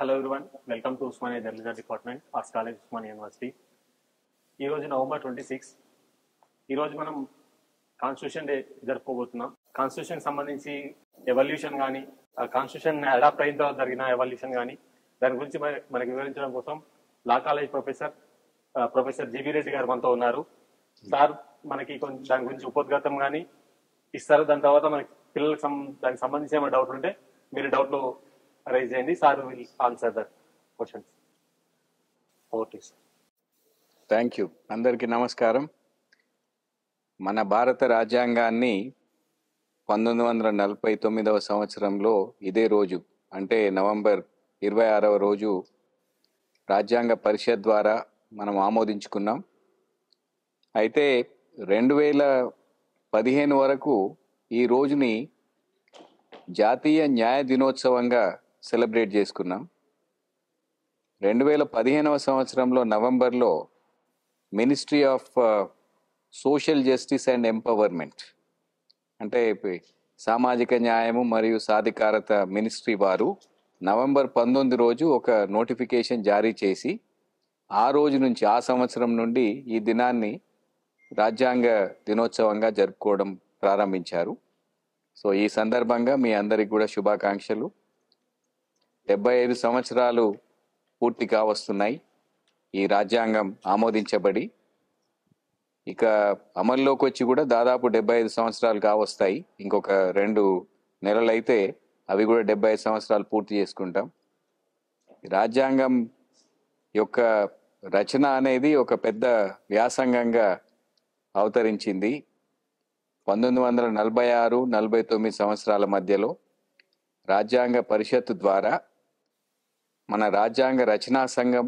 Hello everyone welcome to Osmania journalism department arts college Osmania university ఈరోజు November twenty six ఈరోజు మనం constitution day జరుపుకోబోతున్నాం constitution సంబంధించి ఎవల్యూషన్ కానీ కాన్స్టిట్యూషన్ అడాప్ట్ అయిన తర్వాత జరిగిన ఎవల్యూషన్ కానీ దాని గురించి మన- మనకి వివరించడం కోసం లా కాలేజ్ ప్రొఫెసర్ ఆ, ప్రొఫెసర్ జీబీ రెడ్డి గారు మనతో ఉన్నారు సార్ మనకి కొంచెం దాని గురించి ఉపోద్ఘాతం కానీ ఇస్తారు దాని తర్వాత మనకి పిల్లలకు సం- దానికి సంబంధించి ఏమైనా డౌట్ ఉంటే మీరు డౌట్లు రైజ్ చేయండి sir will answer that questions okay sir thank you అందరికీ నమస్కారం మన భారత రాజ్యాంగాన్ని పంతొమ్మిది వందల నలభై తొమ్మిదవ సంవత్సరంలో ఇదే రోజు అంటే నవంబర్ ఇరవై ఆరవ రోజు రాజ్యాంగ పరిషత్ ద్వారా మనం ఆమోదించుకున్నాం అయితే రెండు వేల పదిహేను వరకు ఈ రోజుని జాతీయ న్యాయ దినోత్సవంగా సెలబ్రేట్ చేసుకున్నాం రెండు వేల పదిహేనవ సంవత్సరంలో నవంబర్లో ministry of social justice and empowerment అంటే ఇప్పు- సామాజిక న్యాయము మరియు సాధికారత మినిస్ట్రీ వారు నవంబర్ పంతొమ్మిది రోజు ఒక నోటిఫికేషన్ జారీ చేసి ఆ రోజు నుంచి ఆ సంవత్సరం నుండి ఈ దినాన్ని రాజ్యాంగ దినోత్సవంగా జరుపుకోవడం ప్రారంభించారు సో ఈ సందర్భంగా మీ అందరికి కూడా శుభాకాంక్షలు డెబ్బై ఐదు సంవత్సరాలు పూర్తి కావస్తున్నాయి ఈ రాజ్యాంగం ఆమోదించబడి ఇక అమల్లోకి వచ్చి కూడా దాదాపు డెబ్బై ఐదు సంవత్సరాలు కావస్తాయి ఇంకొక రెండు నెలలైతే అవి కూడా డెబ్బై ఐదు సంవత్సరాలు పూర్తి చేసుకుంటాం ఈ రాజ్యాంగం యొక్క రచన అనేది ఒక పెద్ద వ్యాసంగంగా అవతరించింది పంతొమ్మిది వందల నలభై ఆరు నలభై తొమ్మిది సంవత్సరాల మధ్యలో రాజ్యాంగ పరిషత్ ద్వారా మన రాజ్యాంగ రచనా సంఘం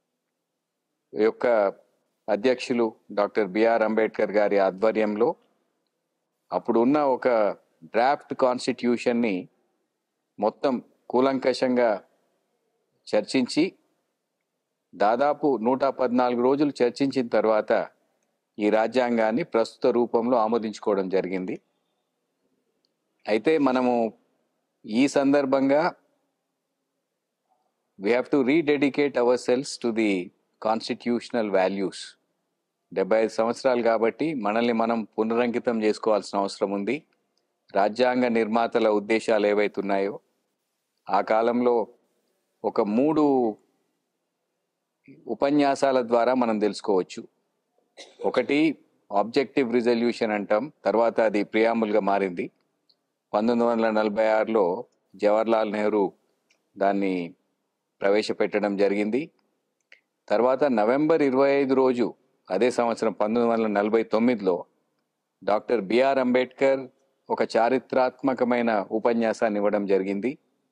యొక్క అధ్యక్షులు డాక్టర్ బిఆర్ అంబేద్కర్ గారి ఆధ్వర్యంలో అప్పుడు ఉన్న ఒక డ్రాఫ్ట్ కాన్స్టిట్యూషన్ని మొత్తం కూలంకషంగా చర్చించి దాదాపు నూట పద్నాలుగు రోజులు చర్చించిన తర్వాత ఈ రాజ్యాంగాన్ని ప్రస్తుత రూపంలో ఆమోదించుకోవడం జరిగింది అయితే మనము ఈ సందర్భంగా we have to rededicate ourselves to the constitutional values డెబ్బై ఐదు సంవత్సరాలు కాబట్టి మనల్ని మనం పునరంకితం చేసుకోవాల్సిన అవసరం ఉంది రాజ్యాంగ నిర్మాతల ఉద్దేశాలు ఏవైతున్నాయో ఆ కాలంలో ఒక మూడు ఉపన్యాసాల ద్వారా మనం తెలుసుకోవచ్చు ఒకటి ఆబ్జెక్టివ్ రిజల్యూషన్ అంటాం తర్వాత అది ప్రియాముల్గా మారింది పంతొమ్మిది వందల నలభై ఆరులో జవహర్లాల్ నెహ్రూ దాన్ని ప్రవేశపెట్టడం జరిగింది తర్వాత నవంబర్ ఇరవై ఐదు రోజు అదే సంవత్సరం పంతొమ్మిది వందల నలభై తొమ్మిదిలో డాక్టర్ బిఆర్ అంబేద్కర్ ఒక చారిత్రాత్మకమైన ఉపన్యాసాన్ని ఇవ్వడం జరిగింది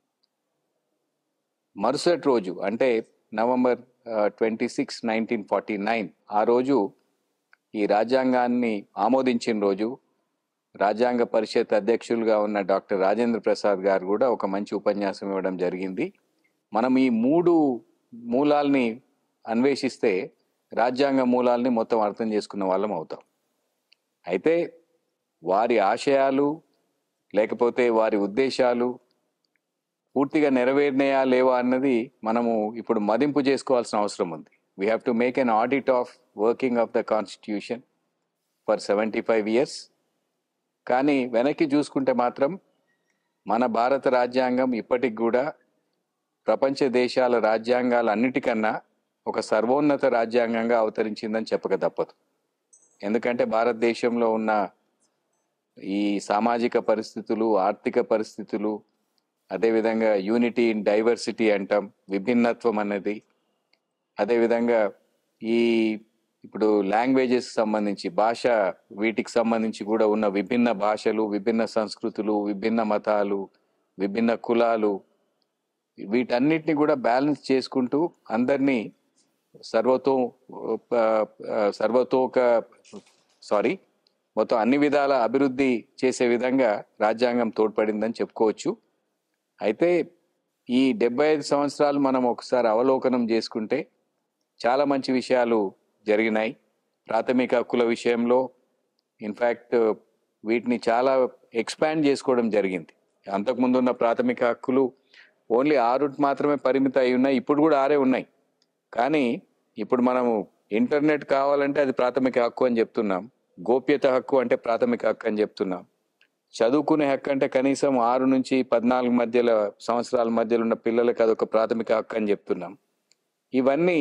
మరుసటి రోజు అంటే November twenty six nineteen forty nine ఆ రోజు ఈ రాజ్యాంగాన్ని ఆమోదించిన రోజు రాజ్యాంగ పరిషత్ అధ్యక్షులుగా ఉన్న డాక్టర్ రాజేంద్ర ప్రసాద్ గారు కూడా ఒక మంచి ఉపన్యాసం ఇవ్వడం జరిగింది మనం ఈ మూడు మూలాల్ని అన్వేషిస్తే రాజ్యాంగ మూలాల్ని మొత్తం అర్థం చేసుకున్న వాళ్ళం అవుతాం అయితే వారి ఆశయాలు లేకపోతే వారి ఉద్దేశాలు పూర్తిగా నెరవేరినాయా లేవా అన్నది మనము ఇప్పుడు మదింపు చేసుకోవాల్సిన అవసరం ఉంది we have to make an audit of working of the constitution for seventy five years కానీ వెనక్కి చూసుకుంటే మాత్రం మన భారత రాజ్యాంగం ఇప్పటికి కూడా ప్రపంచ దేశాల రాజ్యాంగాల అన్నిటికన్నా ఒక సర్వోన్నత రాజ్యాంగంగా అవతరించిందని చెప్పక తప్పదు ఎందుకంటే భారతదేశంలో ఉన్న ఈ సామాజిక పరిస్థితులు ఆర్థిక పరిస్థితులు అదేవిధంగా యూనిటీ ఇన్ డైవర్సిటీ అంటాం విభిన్నత్వం అన్నది అదేవిధంగా ఈ ఇప్పుడు లాంగ్వేజెస్ సంబంధించి భాష వీటికి సంబంధించి కూడా ఉన్న విభిన్న భాషలు విభిన్న సంస్కృతులు విభిన్న మతాలు విభిన్న కులాలు వీటన్నిటిని కూడా బ్యాలెన్స్ చేసుకుంటూ అందరినీ సర్వతో ఆ, ఆ, సర్వతోక సారీ మొత్తం అన్ని విధాల అభివృద్ధి చేసే విధంగా రాజ్యాంగం తోడ్పడిందని చెప్పుకోవచ్చు అయితే ఈ డెబ్బై ఐదు సంవత్సరాలు మనం ఒకసారి అవలోకనం చేసుకుంటే చాలా మంచి విషయాలు జరిగినాయి ప్రాథమిక హక్కుల విషయంలో ఇన్ఫ్యాక్ట్ వీటిని చాలా ఎక్స్పాండ్ చేసుకోవడం జరిగింది అంతకుముందు ఉన్న ప్రాథమిక హక్కులు ఓన్లీ ఆరు మాత్రమే పరిమితం అయి ఉన్నాయి ఇప్పుడు కూడా ఆరే ఉన్నాయి కానీ ఇప్పుడు మనము ఇంటర్నెట్ కావాలంటే అది ప్రాథమిక హక్కు అని చెప్తున్నాం గోప్యత హక్కు అంటే ప్రాథమిక హక్కు అని చెప్తున్నాం చదువుకునే హక్కు అంటే కనీసం ఆరు నుంచి పద్నాలుగు మధ్యలో సంవత్సరాల మధ్యలో ఉన్న పిల్లలకు అదొక ప్రాథమిక హక్కు అని చెప్తున్నాం ఇవన్నీ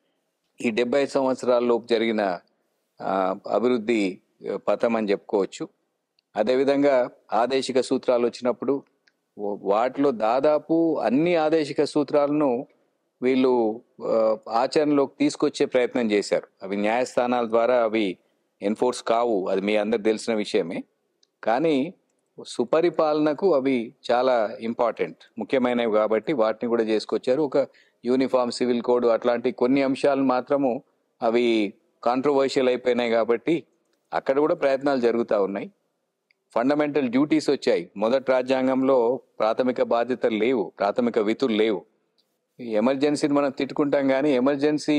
ఈ డెబ్బై సంవత్సరాల్లోపు జరిగిన ఆ, అభివృద్ధి ఆ, పథం అని చెప్పుకోవచ్చు అదేవిధంగా ఆదేశిక సూత్రాలు వచ్చినప్పుడు ఓ- వాటిలో దాదాపు అన్ని ఆదేశిక సూత్రాలను వీళ్ళు ఆ, ఆచరణలోకి తీసుకొచ్చే ప్రయత్నం చేశారు అవి న్యాయస్థానాల ద్వారా అవి ఎన్ఫోర్స్ కావు అది మీ అందరికి తెలిసిన విషయమే కానీ సుపరిపాలనకు అవి చాలా ఇంపార్టెంట్ ముఖ్యమైనవి కాబట్టి వాటిని కూడా చేసుకొచ్చారు ఒక యూనిఫామ్ సివిల్ కోడ్ అట్లాంటి కొన్ని అంశాలు మాత్రము అవి కాంట్రవర్షియల్ అయిపోయినాయి కాబట్టి అక్కడ కూడా ప్రయత్నాలు జరుగుతూ ఉన్నాయి ఫండమెంటల్ డ్యూటీస్ వచ్చాయి మొదటి రాజ్యాంగంలో ప్రాథమిక బాధ్యతలు లేవు ప్రాథమిక విధులు లేవు ఈ ఎమర్జెన్సీని మనం తిట్టుకుంటాం కానీ ఎమర్జెన్సీ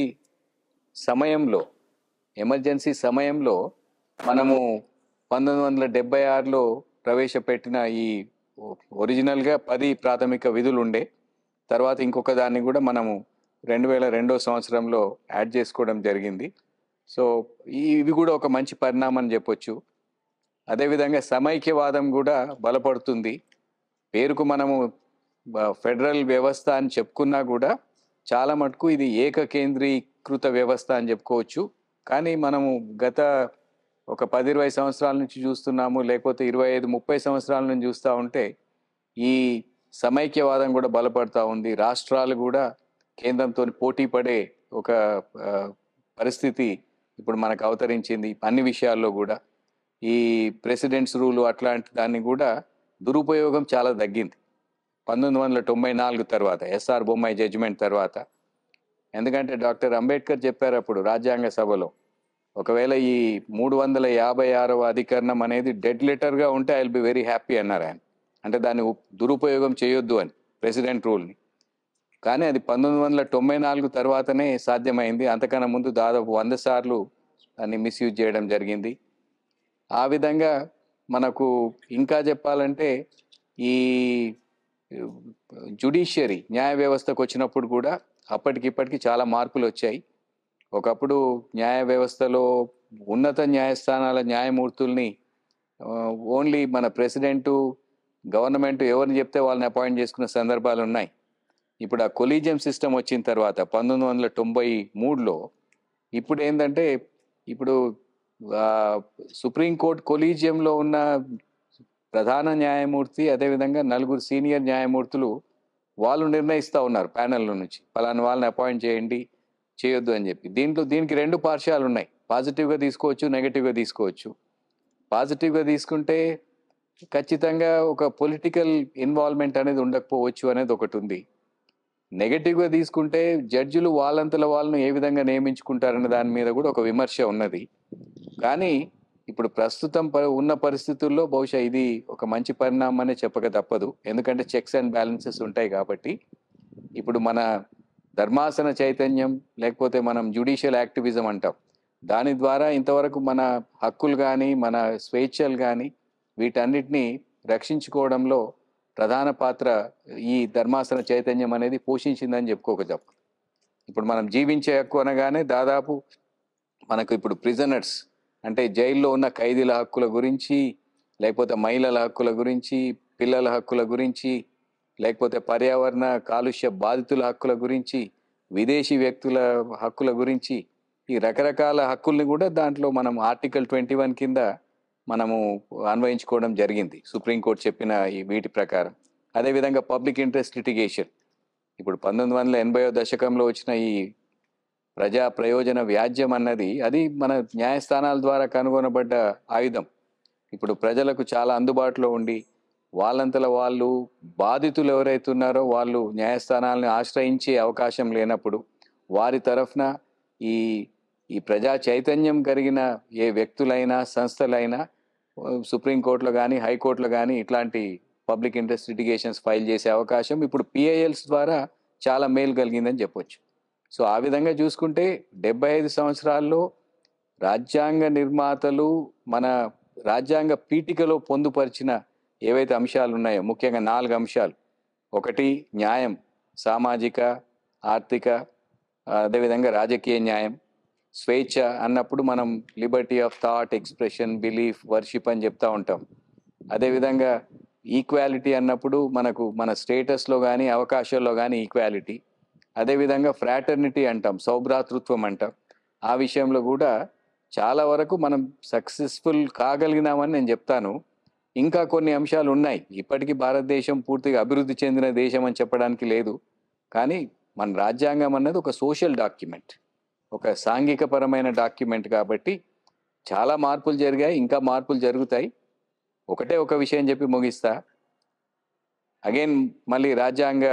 సమయంలో ఎమర్జెన్సీ సమయంలో మనము పంతొమ్మిది వందల డెబ్బై ఆరులో ప్రవేశపెట్టిన ఈ ఒరిజినల్గా పది ప్రాథమిక విధులు ఉండే తర్వాత ఇంకొక దాన్ని కూడా మనము రెండు వేల రెండో సంవత్సరంలో యాడ్ చేసుకోవడం జరిగింది సో ఈ- ఇవి కూడా ఒక మంచి పరిణామం అని చెప్పొచ్చు అదేవిధంగా సమైక్యవాదం కూడా బలపడుతుంది పేరుకు మనము బ- ఫెడరల్ వ్యవస్థ అని చెప్పుకున్నా కూడా చాలా మటుకు ఇది ఏకకేంద్రీకృత వ్యవస్థ అని చెప్పుకోవచ్చు కానీ మనము గత ఒక పది ఇరవై సంవత్సరాల నుంచి చూస్తున్నాము లేకపోతే ఇరవై ఐదు ముప్పై సంవత్సరాల నుంచి చూస్తూ ఉంటే ఈ సమైక్యవాదం కూడా బలపడతా ఉంది రాష్ట్రాలు కూడా కేంద్రంతో పోటీ పడే ఒక ఆ, పరిస్థితి ఇప్పుడు మనకు అవతరించింది అన్ని విషయాల్లో కూడా ఈ ప్రెసిడెంట్స్ రూలు అట్లాంటి దాన్ని కూడా దురుపయోగం చాలా తగ్గింది పంతొమ్మిది వందల తొంభై నాలుగు తర్వాత ఎస్ఆర్ బొమ్మాయి జడ్జిమెంట్ తర్వాత ఎందుకంటే డాక్టర్ అంబేద్కర్ చెప్పారు అప్పుడు రాజ్యాంగ సభలో ఒకవేళ ఈ మూడు వందల యాభై ఆరవ అధికరణం అనేది డెడ్ లెటర్గా ఉంటే I will be very happy అన్నారు ఆయన అంటే దాన్ని ఉప్- దురుపయోగం చేయొద్దు అని ప్రెసిడెంట్ రూల్ని కానీ అది పంతొమ్మిది వందల తొంభై నాలుగు తర్వాతనే సాధ్యమైంది అంతకన్నా ముందు దాదాపు వంద సార్లు దాన్ని మిస్యూజ్ చేయడం జరిగింది ఆ విధంగా మనకు ఇంకా చెప్పాలంటే ఈ జుడిషియరీ న్యాయ వ్యవస్థకు వచ్చినప్పుడు కూడా అప్పటికిప్పటికి చాలా మార్పులు వచ్చాయి ఒకప్పుడు న్యాయ వ్యవస్థలో ఉన్నత న్యాయస్థానాల న్యాయమూర్తుల్ని ఓన్లీ మన ప్రెసిడెంటు గవర్నమెంట్ ఎవరిని చెప్తే వాళ్ళని అపాయింట్ చేసుకున్న సందర్భాలు ఉన్నాయి ఇప్పుడు ఆ కొలీజియం సిస్టమ్ వచ్చిన తర్వాత పంతొమ్మిది వందల తొంభై మూడులో ఇప్పుడు ఏంటంటే ఇప్పుడు ఆ, సుప్రీంకోర్టు కొలీజియంలో ఉన్న ప్రధాన న్యాయమూర్తి అదేవిధంగా నలుగురు సీనియర్ న్యాయమూర్తులు వాళ్ళు నిర్ణయిస్తూ ఉన్నారు ప్యానెల్లో నుంచి పలానా వాళ్ళని అపాయింట్ చేయండి చేయొద్దు అని చెప్పి దీంట్లో దీనికి రెండు పార్శ్వాలు ఉన్నాయి పాజిటివ్గా తీసుకోవచ్చు నెగటివ్గా తీసుకోవచ్చు పాజిటివ్గా తీసుకుంటే ఖచ్చితంగా ఒక పొలిటికల్ ఇన్వాల్వ్మెంట్ అనేది ఉండకపోవచ్చు అనేది ఒకటి ఉంది నెగటివ్గా తీసుకుంటే జడ్జిలు వాళ్ళంతల వాళ్ళను ఏ విధంగా నియమించుకుంటారనే దాని మీద కూడా ఒక విమర్శ ఉన్నది కానీ ఇప్పుడు ప్రస్తుతం ప- ఉన్న పరిస్థితుల్లో బహుశా ఇది ఒక మంచి పరిణామం అనే చెప్పక తప్పదు ఎందుకంటే చెక్స్ అండ్ బ్యాలెన్సెస్ ఉంటాయి కాబట్టి ఇప్పుడు మన ధర్మాసన చైతన్యం లేకపోతే మనం జ్యుడిషియల్ యాక్టివిజం అంటాం దాని ద్వారా ఇంతవరకు మన హక్కులు కానీ మన స్వేచ్ఛలు కానీ వీటన్నిటిని రక్షించుకోవడంలో ప్రధాన పాత్ర ఈ ధర్మాసన చైతన్యం అనేది పోషించిందని చెప్పుకోక తప్పదు ఇప్పుడు మనం జీవించే హక్కు అనగానే దాదాపు మనకు ఇప్పుడు ప్రిజనర్స్ అంటే జైల్లో ఉన్న ఖైదీల హక్కుల గురించి లేకపోతే మహిళల హక్కుల గురించి పిల్లల హక్కుల గురించి లేకపోతే పర్యావరణ కాలుష్య బాధితుల హక్కుల గురించి విదేశీ వ్యక్తుల హక్కుల గురించి ఈ రకరకాల హక్కుల్ని కూడా దాంట్లో మనం ఆర్టికల్ ట్వంటీ వన్ కింద మనము అన్వయించుకోవడం జరిగింది సుప్రీంకోర్టు చెప్పిన ఈ వీటి ప్రకారం అదేవిధంగా పబ్లిక్ ఇంట్రెస్ట్ లిటిగేషన్ ఇప్పుడు పంతొమ్మిది వందల ఎనభైవ దశకంలో వచ్చిన ఈ ప్రజా ప్రయోజన వ్యాజ్యం అన్నది అది మన న్యాయస్థానాల ద్వారా కనుగొనబడ్డ ఆయుధం ఇప్పుడు ప్రజలకు చాలా అందుబాటులో ఉండి వాళ్ళంతల వాళ్ళు బాధితులు ఎవరైతే ఉన్నారో వాళ్ళు న్యాయస్థానాలను ఆశ్రయించే అవకాశం లేనప్పుడు వారి తరఫున ఈ ఈ ప్రజా చైతన్యం కలిగిన ఏ వ్యక్తులైనా సంస్థలైనా ఆ, సుప్రీంకోర్టులో కానీ హైకోర్టులో కానీ ఇట్లాంటి పబ్లిక్ ఇంట్రెస్ట్ లిటిగేషన్స్ ఫైల్ చేసే అవకాశం ఇప్పుడు పిఐఎల్స్ ద్వారా చాలా మేలు కలిగిందని చెప్పొచ్చు సో ఆ విధంగా చూసుకుంటే డెబ్బై ఐదు సంవత్సరాల్లో రాజ్యాంగ నిర్మాతలు మన రాజ్యాంగ పీఠికలో పొందుపరిచిన ఏవైతే అంశాలు ఉన్నాయో ముఖ్యంగా నాలుగు అంశాలు ఒకటి న్యాయం సామాజిక ఆర్థిక ఆ, అదేవిధంగా రాజకీయ న్యాయం స్వేచ్ఛ అన్నప్పుడు మనం liberty of thought expression belief worship అని చెప్తా ఉంటాం అదేవిధంగా ఈక్వాలిటీ అన్నప్పుడు మనకు మన స్టేటస్లో కానీ అవకాశాల్లో కానీ ఈక్వాలిటీ అదేవిధంగా ఫ్రాటర్నిటీ అంటాం సౌభ్రాతృత్వం అంటాం ఆ విషయంలో కూడా చాలా వరకు మనం సక్సెస్ఫుల్ కాగలిగినామని నేను చెప్తాను ఇంకా కొన్ని అంశాలు ఉన్నాయి ఇప్పటికీ భారతదేశం పూర్తిగా అభివృద్ధి చెందిన దేశం అని చెప్పడానికి లేదు కానీ మన రాజ్యాంగం అన్నది ఒక సోషల్ డాక్యుమెంట్ ఒక సాంఘికపరమైన డాక్యుమెంట్ కాబట్టి చాలా మార్పులు జరిగాయి ఇంకా మార్పులు జరుగుతాయి ఒకటే ఒక విషయం చెప్పి ముగిస్తా అగైన్ మళ్ళీ రాజ్యాంగ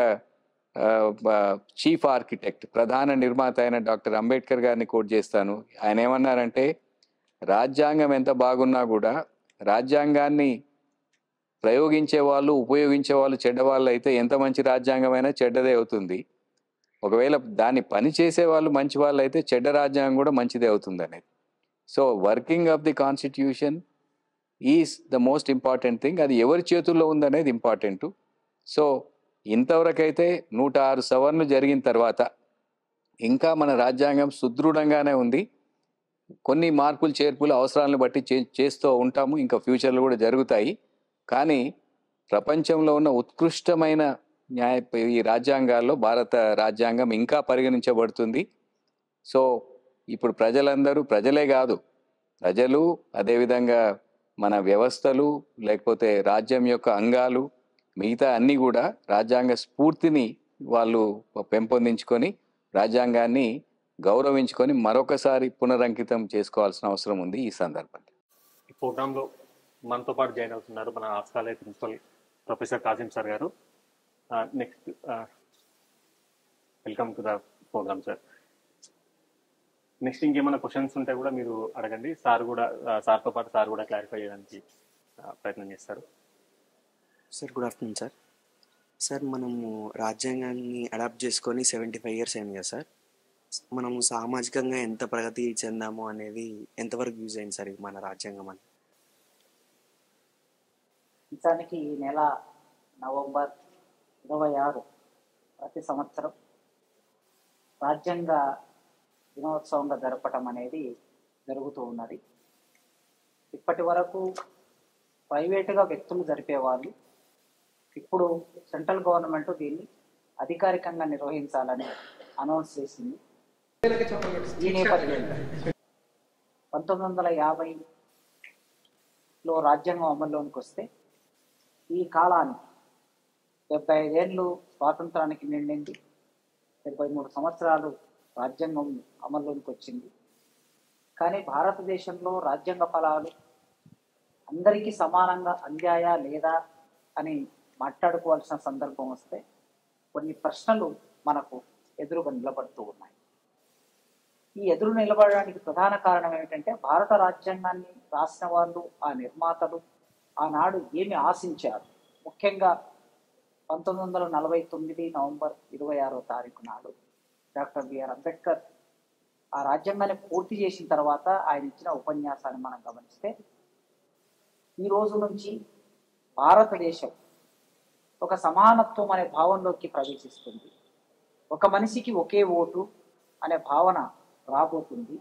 చీఫ్ ఆర్కిటెక్ట్ ప్రధాన నిర్మాత అయిన డాక్టర్ అంబేద్కర్ గారిని కోట్ చేస్తాను ఆయన ఏమన్నారంటే రాజ్యాంగం ఎంత బాగున్నా కూడా రాజ్యాంగాన్ని ప్రయోగించే వాళ్ళు ఉపయోగించే వాళ్ళు చెడ్డవాళ్ళు అయితే ఎంత మంచి రాజ్యాంగమైనా చెడ్డదే అవుతుంది ఒకవేళ దాన్ని పని చేసే వాళ్ళు మంచి వాళ్ళు అయితే చెడ్డ రాజ్యాంగం కూడా మంచిదే అవుతుంది అనేది so working of the constitution is the most important thing అది ఎవరి చేతుల్లో ఉందనేది ఇంపార్టెంట్ సో ఇంతవరకైతే నూట ఆరు సవర్లు జరిగిన తర్వాత ఇంకా మన రాజ్యాంగం సుదృఢంగానే ఉంది కొన్ని మార్పులు చేర్పులు అవసరాలను బట్టి చే చేస్తూ ఉంటాము ఇంకా ఫ్యూచర్లో కూడా జరుగుతాయి కానీ ప్రపంచంలో ఉన్న ఉత్కృష్టమైన న్యాయ ఈ రాజ్యాంగాల్లో భారత రాజ్యాంగం ఇంకా పరిగణించబడుతుంది సో ఇప్పుడు ప్రజలందరూ ప్రజలే కాదు ప్రజలు అదేవిధంగా మన వ్యవస్థలు లేకపోతే రాజ్యం యొక్క అంగాలు మిగతా అన్నీ కూడా రాజ్యాంగ స్ఫూర్తిని వాళ్ళు పెంపొందించుకొని రాజ్యాంగాన్ని గౌరవించుకొని మరొకసారి పునరంకితం చేసుకోవాల్సిన అవసరం ఉంది ఈ సందర్భంగా ఈ ప్రోగ్రాంలో మనతో పాటు జాయిన్ అవుతున్నారు మన arts college principal professor Kasim sir garu next welcome to the program sir next ఇంకేమైనా క్వశ్చన్స్ ఉంటే కూడా మీరు అడగండి సార్ కూడా సార్తో పాటు సార్ కూడా క్లారిఫై చేయడానికి ఆ, ప్రయత్నం చేస్తారు sir good afternoon sir sir మనము రాజ్యాంగాన్ని అడాప్ట్ చేసుకొని సెవెంటీ ఫైవ్ ఇయర్స్ అయింది కదా సార్ మనము సామాజికంగా ఎంత ప్రగతి చెందాము అనేది ఎంతవరకు యూజ్ అయింది సార్ ఇది మన రాజ్యాంగం అని నిజానికి ఈ నెల నవంబర్ ఇరవై ఆరు ప్రతి సంవత్సరం రాజ్యాంగ దినోత్సవంగా జరపటం అనేది జరుగుతూ ఉన్నది ఇప్పటి వరకు ప్రైవేటుగా వ్యక్తులు జరిపేవాళ్ళు ఇప్పుడు సెంట్రల్ గవర్నమెంట్ దీన్ని అధికారికంగా నిర్వహించాలని అనౌన్స్ చేసింది ఈ నేపథ్యంలో పంతొమ్మిది వందల యాభైలో రాజ్యాంగం అమల్లోనికి వస్తే ఈ కాలానికి డెబ్బై ఐదేళ్ళు స్వాతంత్రానికి నిండింది డెబ్బై మూడు సంవత్సరాలు రాజ్యాంగం అమల్లోనికి వచ్చింది కానీ భారతదేశంలో రాజ్యాంగ ఫలాలు అందరికీ సమానంగా అందాయా లేదా అని మాట్లాడుకోవాల్సిన సందర్భం వస్తే కొన్ని ప్రశ్నలు మనకు ఎదురుగా నిలబడుతూ ఉన్నాయి ఈ ఎదురు నిలబడడానికి ప్రధాన కారణం ఏమిటంటే భారత రాజ్యాంగాన్ని రాసిన వాళ్ళు ఆ నిర్మాతలు ఆనాడు ఏమి ఆశించారు ముఖ్యంగా పంతొమ్మిది వందల నలభై తొమ్మిది నవంబర్ ఇరవై ఆరో తారీఖు నాడు డాక్టర్ బిఆర్ అంబేద్కర్ ఆ రాజ్యాంగాన్ని పూర్తి చేసిన తర్వాత ఆయన ఇచ్చిన ఉపన్యాసాన్ని మనం గమనిస్తే ఈ రోజు నుంచి భారతదేశం ఒక సమానత్వం అనే భావనలోకి ప్రవేశిస్తుంది ఒక మనిషికి ఒకే ఓటు అనే భావన రాబోతుంది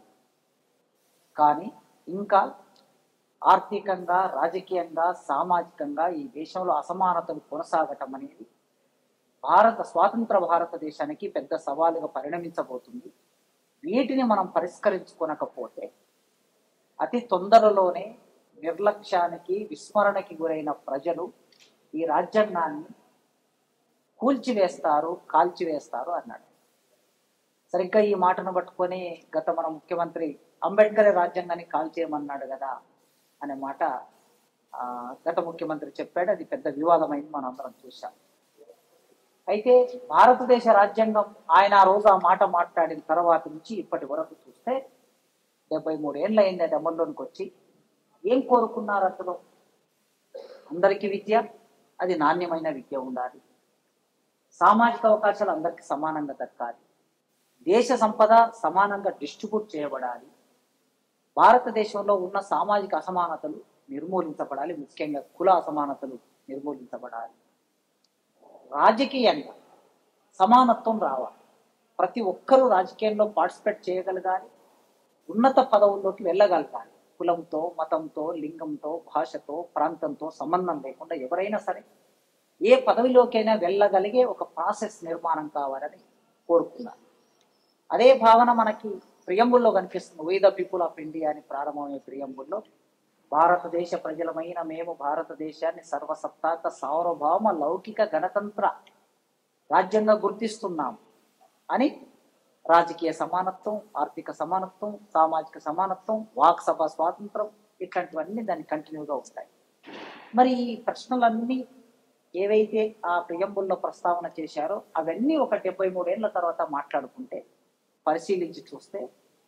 కానీ ఇంకా ఆర్థికంగా రాజకీయంగా సామాజికంగా ఈ దేశంలో అసమానతలు కొనసాగటం అనేది భారత స్వాతంత్ర భారతదేశానికి పెద్ద సవాలుగా పరిణమించబోతుంది వీటిని మనం పరిష్కరించుకోనకపోతే అతి తొందరలోనే నిర్లక్ష్యానికి విస్మరణకి గురైన ప్రజలు ఈ రాజ్యాంగాన్ని కూల్చివేస్తారు కాల్చివేస్తారు అన్నాడు సరిగ్గా ఈ మాటను పట్టుకొని గత మన ముఖ్యమంత్రి అంబేద్కర్ రాజ్యాంగాన్ని కాల్చేయమన్నాడు కదా అనే మాట ఆ, గత ముఖ్యమంత్రి చెప్పాడు అది పెద్ద వివాదమైంది మనం అందరం చూసాం అయితే భారతదేశ రాజ్యాంగం ఆయన ఆ రోజు ఆ మాట మాట్లాడిన తర్వాత నుంచి ఇప్పటి వరకు చూస్తే డెబ్బై మూడు ఏళ్ళు అయింది అది అమల్లోనికి వచ్చి ఏం కోరుకున్నారు అసలు అందరికీ విద్య అది నాణ్యమైన విద్య ఉండాలి సామాజిక అవకాశాలు అందరికీ సమానంగా దక్కాలి దేశ సంపద సమానంగా డిస్ట్రిబ్యూట్ చేయబడాలి భారతదేశంలో ఉన్న సామాజిక అసమానతలు నిర్మూలించబడాలి ముఖ్యంగా కుల అసమానతలు నిర్మూలించబడాలి రాజకీయంగా సమానత్వం రావాలి ప్రతి ఒక్కరూ రాజకీయంలో పార్టిసిపేట్ చేయగలగాలి ఉన్నత పదవుల్లోకి వెళ్ళగలగాలి కులంతో మతంతో లింగంతో భాషతో ప్రాంతంతో సంబంధం లేకుండా ఎవరైనా సరే ఏ పదవిలోకైనా వెళ్ళగలిగే ఒక ప్రాసెస్ నిర్మాణం కావాలని కోరుకున్నాను అదే భావన మనకి ప్రియంబుల్లో కనిపిస్తుంది we the people of India అని ప్రారంభమయ్యే ప్రియంబుల్లో భారతదేశ ప్రజలమైన మేము భారతదేశాన్ని సర్వసత్తాక సార్వభౌమ లౌకిక గణతంత్ర రాజ్యంగా గుర్తిస్తున్నాం అని రాజకీయ సమానత్వం ఆర్థిక సమానత్వం సామాజిక సమానత్వం వాక్ సభ స్వాతంత్రం ఇట్లాంటివన్నీ దాన్ని కంటిన్యూగా ఉంటాయి మరి ఈ ప్రశ్నలన్నీ ఏవైతే ఆ ప్రియంబుల్లో ప్రస్తావన చేశారో అవన్నీ ఒక డెబ్బై మూడేళ్ల తర్వాత మాట్లాడుకుంటే పరిశీలించి చూస్తే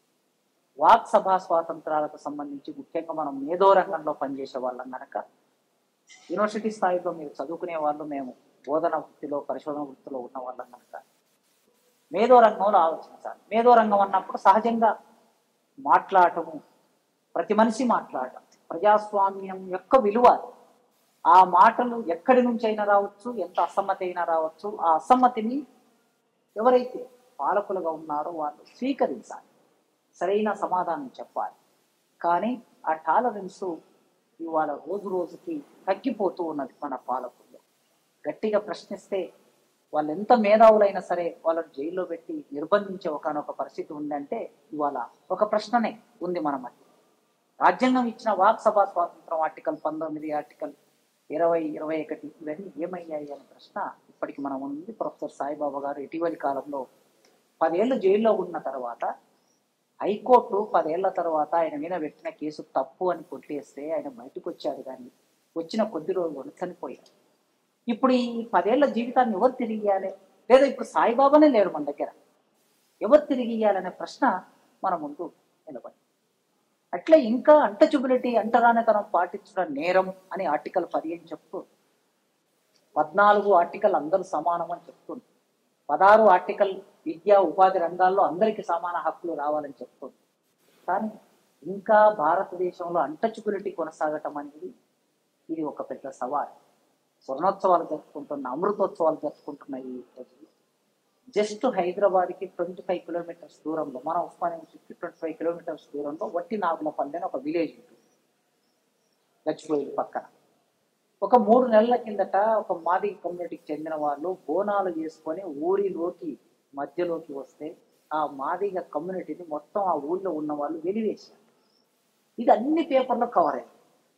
వాక్ సభా స్వాతంత్రాలకు సంబంధించి ముఖ్యంగా మనం మేధో రంగంలో పనిచేసే వాళ్ళం కనుక యూనివర్సిటీ స్థాయిలో మీరు చదువుకునే వాళ్ళు మేము బోధన వృత్తిలో పరిశోధన వృత్తిలో ఉన్న వాళ్ళం కనుక మేధో రంగంలో ఆలోచించాలి మేధో రంగం అన్నప్పుడు సహజంగా మాట్లాడటము ప్రతి మనిషి మాట్లాడటం ప్రజాస్వామ్యం యొక్క విలువ అది. ఆ మాటలు ఎక్కడి నుంచి అయినా రావచ్చు ఎంత అసమ్మతి అయినా రావచ్చు ఆ అసమ్మతిని ఎవరైతే పాలకులుగా ఉన్నారో వాళ్ళు స్వీకరించాలి సరైన సమాధానం చెప్పాలి కానీ ఆ టాలరెన్స్ ఇవాళ రోజు రోజుకి తగ్గిపోతూ ఉన్నది మన పాలకుల్లో గట్టిగా ప్రశ్నిస్తే వాళ్ళు ఎంత మేధావులైనా సరే వాళ్ళని జైల్లో పెట్టి నిర్బంధించే ఒకనొక పరిస్థితి ఉందంటే ఇవాళ ఒక ప్రశ్ననే ఉంది మన మధ్య రాజ్యాంగం ఇచ్చిన వాక్ సభా స్వాతంత్రం ఆర్టికల్ పంతొమ్మిది ఆర్టికల్ ఇరవై ఇరవై ఒకటి ఇవన్నీ ఏమయ్యాయి అనే ప్రశ్న ఇప్పటికి మనం ఉంది ప్రొఫెసర్ సాయిబాబా గారు ఇటీవలి కాలంలో పదేళ్ళు జైల్లో ఉన్న తర్వాత హైకోర్టు పదేళ్ల తర్వాత ఆయన మీద పెట్టిన కేసు తప్పు అని కొట్టేస్తే ఆయన బయటకు వచ్చాడు కానీ వచ్చిన కొద్ది రోజులు చనిపోయాడు ఇప్పుడు ఈ పదేళ్ల జీవితాన్ని ఎవరు తిరిగి ఇయ్యాలి లేదా ఇప్పుడు సాయిబాబానే లేరు మన దగ్గర ఎవరు తిరిగి ఇయ్యాలనే ప్రశ్న మన ముందు నిలబడి అట్లా ఇంకా అంటచుబిలిటీ అంటరానితనం పాటించడం నేరం అని ఆర్టికల్ పదిహేను చెప్తూ పద్నాలుగు ఆర్టికల్ అందరూ సమానం అని చెప్తుంది పదహారు ఆర్టికల్ విద్యా ఉపాధి రంగాల్లో అందరికీ సమాన హక్కులు రావాలని చెప్తుంది కానీ ఇంకా భారతదేశంలో అంటచుబిలిటీ కొనసాగటం అనేది ఇది ఒక పెద్ద సవాల్ స్వర్ణోత్సవాలు జరుపుకుంటున్న అమృతోత్సవాలు జరుపుకుంటున్న ఈ రోజుల్లో జస్ట్ హైదరాబాద్కి ట్వంటీ ఫైవ్ కిలోమీటర్స్ దూరంలో మన ఉస్మానియా యూనివర్సిటీకి ట్వంటీ ఫైవ్ కిలోమీటర్స్ దూరంలో వట్టి నాగులపల్లి అని ఒక విలేజ్ ఉంటుంది గచ్చిబౌలి పక్కన ఒక మూడు నెలల కిందట ఒక మాది కమ్యూనిటీకి చెందిన వాళ్ళు బోనాలు చేసుకొని ఊరిలోకి మధ్యలోకి వస్తే ఆ మాదిగ కమ్యూనిటీని మొత్తం ఆ ఊళ్ళో ఉన్న వాళ్ళు వెలివేశారు ఇది అన్ని పేపర్లో కవర్ అయింది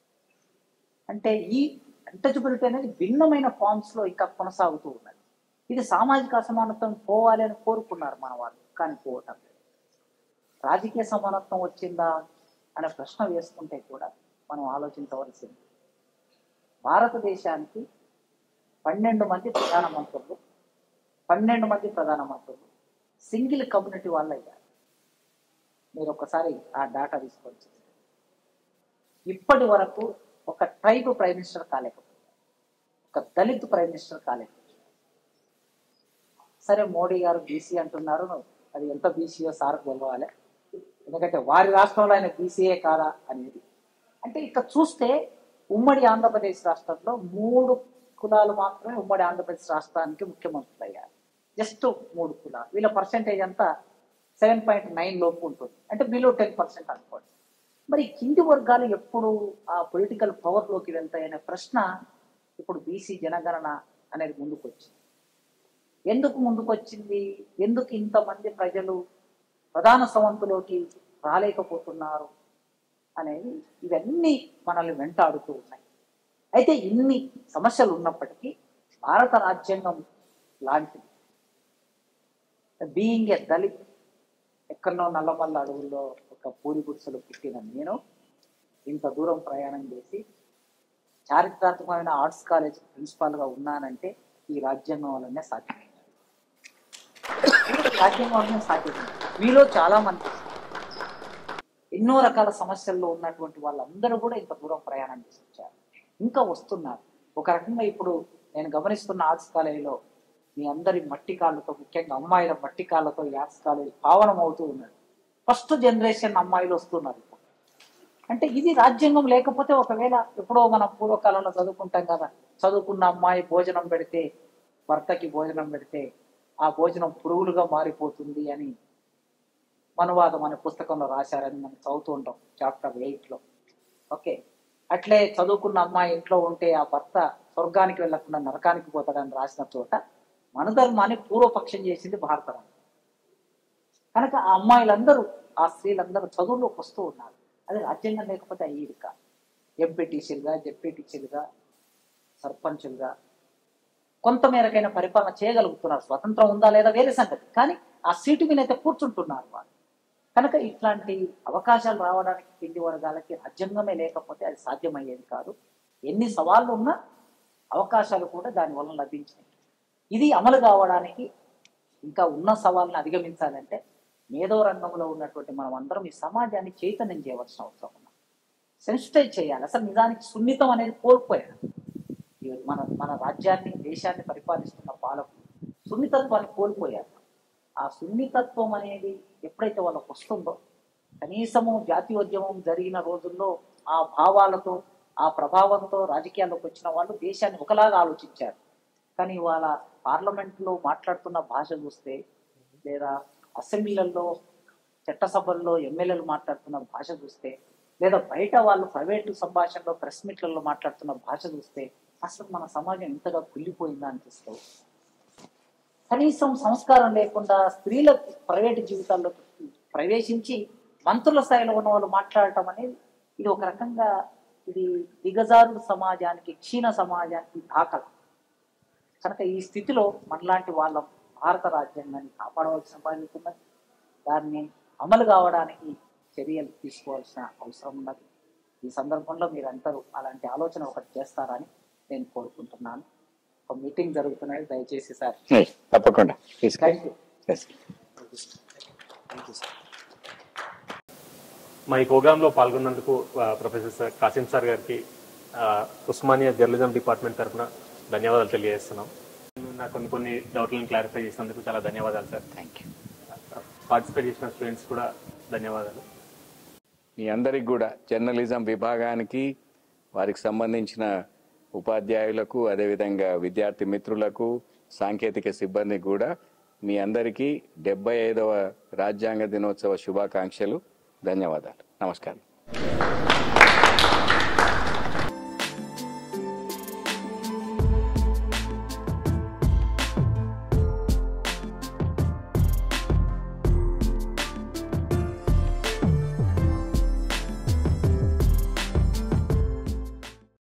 అంటే ఈ అంటచబిలిటీ అనేది భిన్నమైన ఫామ్స్ లో ఇంకా కొనసాగుతూ ఉన్నది ఇది సామాజిక అసమానత్వం పోవాలి అని కోరుకున్నారు మన వాళ్ళు కానీ పోవటం లేదు రాజకీయ సమానత్వం వచ్చిందా అనే ప్రశ్న వేసుకుంటే కూడా మనం ఆలోచించవలసింది భారతదేశానికి పన్నెండు మంది ప్రధానమంత్రులు పన్నెండు మంది ప్రధానమంత్రులు సింగిల్ కమ్యూనిటీ వాళ్ళు అయ్యారు మీరు ఒకసారి ఆ డాటా తీసుకొని ఇప్పటి వరకు ఒక ట్రైబ్ ప్రైమ్ మినిస్టర్ కాలేకపోయారు ఒక దళిత్ ప్రైమ్ మినిస్టర్ కాలేకపోయారు సరే మోడీ గారు బీసీ అంటున్నారు అది ఎంత బీసీయో సార్ తెలవాలి ఎందుకంటే వారి రాష్ట్రంలో ఆయన బీసీఏ కాదా అనేది అంటే ఇక్కడ చూస్తే ఉమ్మడి ఆంధ్రప్రదేశ్ రాష్ట్రంలో మూడు కులాలు మాత్రమే ఉమ్మడి ఆంధ్రప్రదేశ్ రాష్ట్రానికి ముఖ్యమంత్రులు అయ్యారు జస్ట్ మూడు కులాలు వీళ్ళ పర్సెంటేజ్ అంతా సెవెన్ పాయింట్ నైన్ లోపు ఉంటుంది అంటే బిలో టెన్ పర్సెంట్ అనుకోండి మరి కింది వర్గాలు ఎప్పుడు ఆ పొలిటికల్ పవర్లోకి వెళ్తాయనే ప్రశ్న ఇప్పుడు బీసీ జనగణన అనేది ముందుకు వచ్చింది ఎందుకు ముందుకు వచ్చింది ఎందుకు ఇంతమంది ప్రజలు ప్రధాన సవంతులోకి రాలేకపోతున్నారు అనేది ఇవన్నీ మనల్ని వెంటాడుతూ ఉన్నాయి అయితే ఇన్ని సమస్యలు ఉన్నప్పటికీ భారత రాజ్యాంగం లాంటిది బీయింగ్ ఎ దళిత్ ఎక్కడనో నల్లమల్ల అడవుల్లో ఒక పూరి గుడిసెలో పుట్టిన నేను ఇంత దూరం ప్రయాణం చేసి చారిత్రాత్మకమైన ఆర్ట్స్ కాలేజ్ ప్రిన్సిపాల్గా ఉన్నానంటే ఈ రాజ్యాంగం వల్లనే సాధ్యమైంది రాజ్యాంగం వల్లనే సాధ్యమైంది మీలో చాలా మంది ఎన్నో రకాల సమస్యల్లో ఉన్నటువంటి వాళ్ళందరూ కూడా ఇంత దూరం ప్రయాణం చేసి వచ్చారు ఇంకా వస్తున్నారు ఒక రకంగా ఇప్పుడు నేను గమనిస్తున్న ఆర్ట్స్ కాలేజీలో మీ అందరి మట్టి కాళ్ళతో ముఖ్యంగా అమ్మాయిల మట్టి కాళ్ళతో ఈ ఆర్ట్స్ కాలేజీ పావనం అవుతూ ఉన్నది ఫస్ట్ జనరేషన్ అమ్మాయిలు వస్తున్నారు ఇప్పుడు అంటే ఇది రాజ్యాంగం లేకపోతే ఒకవేళ ఎప్పుడో మనం పూర్వకాలంలో చదువుకుంటాం కదా చదువుకున్న అమ్మాయి భోజనం పెడితే భర్తకి భోజనం పెడితే ఆ భోజనం పురుగులుగా మారిపోతుంది అని మనువాదం అనే పుస్తకంలో రాశారని మనం చదువుతూ ఉంటాం చాప్టర్ ఎయిట్లో ఓకే అట్లే చదువుకున్న అమ్మాయి ఇంట్లో ఉంటే ఆ భర్త స్వర్గానికి వెళ్లకుండా నరకానికి పోతాడని రాసిన చోట మనధర్మాన్ని పూర్వపక్షం చేసింది భారతరాజ్యం కనుక ఆ అమ్మాయిలందరూ ఆ స్త్రీలందరూ చదువులోకి వస్తూ ఉన్నారు అది రాజ్యాంగం లేకపోతే అయ్యేది కాదు ఎంపీటీసీలుగా జెడ్పీటీసీలుగా సర్పంచులుగా కొంత మేరకైన పరిపాలన చేయగలుగుతున్నారు స్వతంత్రం ఉందా లేదా వేరే సంగతి కానీ ఆ సీటు మీద అయితే కూర్చుంటున్నారు వాళ్ళు కనుక ఇట్లాంటి అవకాశాలు రావడానికి కింది వర్గాలకి రాజ్యాంగమే లేకపోతే అది సాధ్యమయ్యేది కాదు ఎన్ని సవాళ్ళు ఉన్నా అవకాశాలు కూడా దాని వల్ల లభించినాయి ఇది అమలు కావడానికి ఇంకా ఉన్న సవాళ్ళని అధిగమించాలంటే మేధో రంగంలో ఉన్నటువంటి మనం అందరం ఈ సమాజాన్ని చైతన్యం చేయవలసిన అవసరం ఉంది సెన్సిటైజ్ చేయాలి అసలు నిజానికి సున్నితం అనేది కోల్పోయారు ఈ మన మన రాజ్యాన్ని దేశాన్ని పరిపాలిస్తున్న పాలకులు సున్నితత్వాన్ని కోల్పోయారు ఆ సున్నితత్వం అనేది ఎప్పుడైతే వాళ్ళకు వస్తుందో కనీసము జాతీయోద్యమం జరిగిన రోజుల్లో ఆ భావాలతో ఆ ప్రభావంతో రాజకీయాల్లోకి వచ్చిన వాళ్ళు దేశాన్ని ఒకలాగా ఆలోచించారు కానీ ఇవాళ పార్లమెంట్లో మాట్లాడుతున్న భాష చూస్తే లేదా అసెంబ్లీలలో చట్టసభల్లో ఎమ్మెల్యేలు మాట్లాడుతున్న భాష చూస్తే లేదా బయట వాళ్ళు ప్రైవేటు సంభాషణలో ప్రెస్ మీట్లలో మాట్లాడుతున్న భాష చూస్తే అసలు మన సమాజం ఇంతగా కుళ్ళిపోయిందా అనిపిస్తుంది కనీసం సంస్కారం లేకుండా స్త్రీల ప్రైవేట్ జీవితాల్లో ప్రవేశించి మంత్రుల స్థాయిలో ఉన్న వాళ్ళు మాట్లాడటం అనేది ఇది ఒక రకంగా ఇది దిగజారు సమాజానికి క్షీణ సమాజానికి దాఖలు కనుక ఈ స్థితిలో మనలాంటి వాళ్ళం భారత రాజ్యాంగాన్ని కాపాడవలసిన బాధ్యత ఉన్నది దాన్ని అమలు కావడానికి చర్యలు తీసుకోవాల్సిన అవసరం ఉన్నది ఈ సందర్భంలో మీరందరూ అలాంటి ఆలోచన ఒకటి చేస్తారని నేను కోరుకుంటున్నాను ఒక మీటింగ్ జరుగుతున్నది దయచేసి సార్ ఏయ్, తప్పకుండా తీసుకెళ్ళి thank you Yes. Thank you sir మా ఈ ప్రోగ్రాంలో పాల్గొన్నందుకు ఆ, ప్రొఫెసర్ సార్ కాసిం సార్ గారికి ఆ, ఉస్మానియా జర్నలిజం డిపార్ట్మెంట్ తరఫున ధన్యవాదాలు తెలియజేస్తున్నాం నాకు కొన్ని కొన్ని డౌట్లను క్లారిఫై చేసినందుకు చాలా ధన్యవాదాలు సార్ థ్యాంక్ యూ పార్టిసిపేట్ చేసిన స్టూడెంట్స్ కూడా ధన్యవాదాలు మీ అందరికి కూడా జర్నలిజం విభాగానికి వారికి సంబంధించిన ఉపాధ్యాయులకు అదేవిధంగా విద్యార్థి మిత్రులకు సాంకేతిక సిబ్బందికి కూడా మీ అందరికీ డెబ్బై ఐదవ రాజ్యాంగ దినోత్సవ శుభాకాంక్షలు ధన్యవాదాలు నమస్కారం